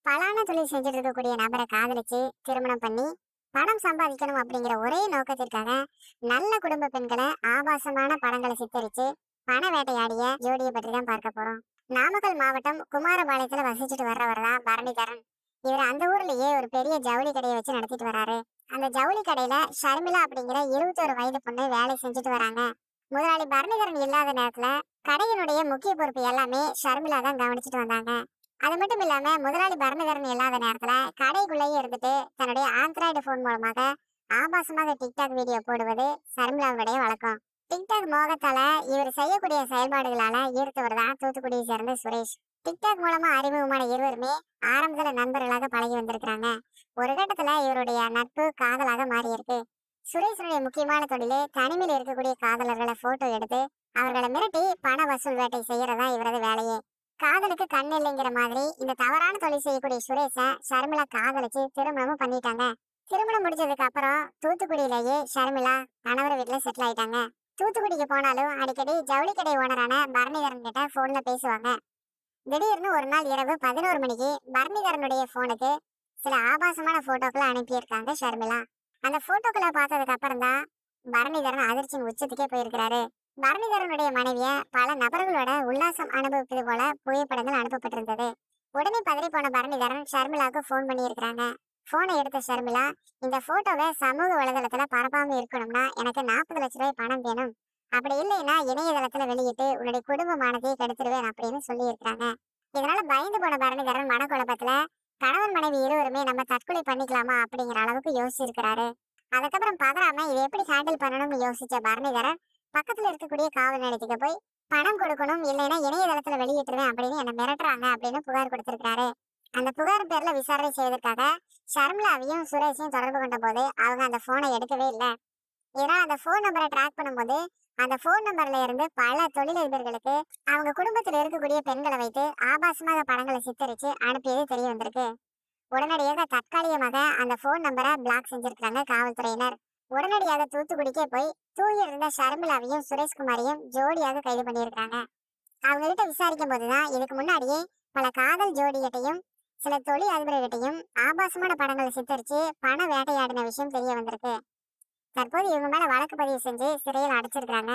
பலான தொழில் செஞ்சுட்டு இருக்கக்கூடிய நபரை காதலிச்சு திருமணம் பண்ணி பணம் சம்பாதிக்கணும் அப்படிங்கிற ஒரே நோக்கத்திற்காக நல்ல குடும்ப பெண்களை ஆபாசமான படங்களை சித்தரிச்சு பண வேட்டையாடிய ஜோடியை பற்றி தான் பார்க்க போறோம் நாமக்கல் மாவட்டம் குமாரபாளையத்துல வசிச்சுட்டு வர்றவர் தான் பரணிதரன் இவர் அந்த ஊர்லயே ஒரு பெரிய ஜவுளி கடையை வச்சு நடத்திட்டு வராரு அந்த ஜவுளி கடையில ஷர்மிளா அப்படிங்கிற இருபத்தோரு வயது பொண்ணு வேலை செஞ்சுட்டு வராங்க முதலாளி பரணிதரன் இல்லாத நேரத்துல கடையினுடைய முக்கிய பொறுப்பு எல்லாமே ஷர்மிளா தான் கவனிச்சுட்டு வந்தாங்க அது மட்டும் இல்லாம முதலாளி பரணிதரன் இல்லாத நேரத்துல கடைக்குள்ளேயே இருந்துட்டு தன்னுடைய ஆண்ட்ராய்டு போன் மூலமாக ஆபாசமாக டிக்டாக் வீடியோ போடுவது ஷர்மிளாவுடைய வழக்கம் டிக்டாக் மோகத்தால இவர் செய்யக்கூடிய செயல்பாடுகளால ஈர்த்தவர் தான் தூத்துக்குடியை சேர்ந்த சுரேஷ் டிக்டாக் மூலமா அறிமுகமான இருவருமே ஆரம்பத்துல நண்பர்களாக பழகி வந்திருக்கிறாங்க ஒரு கட்டத்துல இவருடைய நட்பு காதலாக மாறி இருக்கு சுரேஷனுடைய முக்கியமான தொழிலே தனிமையில் இருக்கக்கூடிய காதலர்களை போட்டோ எடுத்து அவர்களை மிரட்டி பண வசூல் வேட்டை செய்யறதா இவரது வேலையே காதலுக்கு கண் இல்லைங்கிற மாதிரி இந்த தவறான தொழில் செய்யக்கூடிய சுரேஷ ஷர்மிளா காதலிச்சு திருமணமும் பண்ணிட்டாங்க திருமணம் முடிச்சதுக்கு அப்புறம் தூத்துக்குடியிலேயே ஷர்மிளா கணவர் வீட்டுல செட்டில் ஆயிட்டாங்க தூத்துக்குடிக்கு போனாலும் அடிக்கடி ஜவுளி கடை ஓனரான பரணிதரன் கிட்ட போன்ல பேசுவாங்க திடீர்னு ஒரு நாள் இரவு பதினோரு மணிக்கு பரணிதரனுடைய போனுக்கு சில ஆபாசமான போட்டோக்களை அனுப்பியிருக்காங்க ஷர்மிளா அந்த போட்டோக்களை பார்த்ததுக்கு அப்புறம் தான் பரணிதரன் அதிர்ச்சியின் உச்சத்துக்கே போயிருக்கிறாரு பரணிதரனுடைய மனைவிய பல நபர்களோட உல்லாசம் அனுபவிப்பது போல புகைப்படங்கள் அனுப்பப்பட்டிருந்தது உடனே பதறி போன பரணிதரன் ஷர்மிளாவுக்கு ஃபோன் பண்ணியிருக்கிறாங்க போனை எடுத்த ஷர்மிளா இந்த போட்டோவை சமூக வலைதளத்துல பரப்பாம இருக்கணும்னா எனக்கு நாற்பது லட்ச ரூபாய் பணம் வேணும் அப்படி இல்லைன்னா இணையதளத்துல வெளியிட்டு உன்னுடைய குடும்ப மானத்தையே கெடுத்துருவேன் அப்படின்னு சொல்லி இருக்காங்க இதனால பயந்து போன பரணிதரன் மனக்குழப்பத்துல கணவன் மனைவி இருவருமே நம்ம தற்கொலை பண்ணிக்கலாமா அப்படிங்கிற அளவுக்கு யோசிச்சிருக்கிறாரு அதுக்கப்புறம் பதறாம இதை எப்படி ஹேண்டில் பண்ணணும்னு யோசிச்ச பரணிதரன் பக்கத்துல இருக்கக்கூடிய காவல் நிலையத்துக்கு போய் பணம் கொடுக்கணும் இல்லைன்னா இணையதளத்துல வெளியிட்டுருவேன் அப்படின்னு என்ன மிரட்டுறாங்க அப்படின்னு புகார் கொடுத்திருக்காரு அந்த புகார் பேர்ல விசாரணை செய்வதற்காக ஷர்மிளாவையும் சுரேஷையும் தொடர்பு கொண்ட போது அவங்க அந்த போனை எடுக்கவே இல்லை ஏன்னா அந்த போன் நம்பரை ட்ராக் பண்ணும்போது அந்த போன் நம்பர்ல இருந்து பல தொழிலதிபர்களுக்கு அவங்க குடும்பத்தில் இருக்கக்கூடிய பெண்களை வைத்து ஆபாசமாக படங்களை சித்தரிச்சு அனுப்பியது தெரிய வந்திருக்கு உடனடியாக தற்காலிகமாக அந்த போன் நம்பரை பிளாக் செஞ்சிருக்காங்க காவல்துறையினர் உடனடியாக தூத்துக்குடிக்கே போய் தூங்கி இருந்த ஷர்மிளாவையும் சுரேஷ்குமாரையும் ஜோடியாக கைது பண்ணியிருக்காங்க அவங்க கிட்ட விசாரிக்கும் போதுதான் இதுக்கு முன்னாடியே பல காதல் ஜோடிகிட்டையும் சில தொழில் அதிபர்கிட்டையும் ஆபாசமான படங்களை சித்தரிச்சு பண வேட்டையாடின விஷயம் தெரிய வந்திருக்கு தற்போது இவங்க மேல வழக்கு பதிவு செஞ்சு சிறையில் அடைச்சிருக்காங்க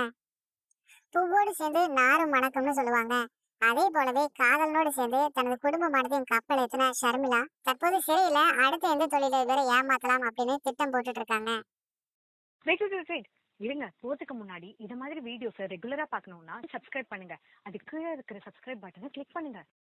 பூவோடு சேர்ந்து நாரும் மணக்கும்னு சொல்லுவாங்க அதே போலவே காதலனோடு சேர்ந்து தனது குடும்பமானதையும் கப்பல் ஏத்தின ஷர்மிளா தற்போது சிறையில அடுத்த எந்த தொழிலதிபரை ஏமாத்தலாம் அப்படின்னு திட்டம் போட்டுட்டு இருக்காங்க வெயிட் வெயிட் வெயிட் வெயிட் இருங்க போறதுக்கு முன்னாடி இது மாதிரி வீடியோஸ் ரெகுலரா பார்க்கணும்னா சப்ஸ்கிரைப் பண்ணுங்க அது கீழே இருக்கிற சப்ஸ்கிரைப் பட்டனை கிளிக் பண்ணுங்க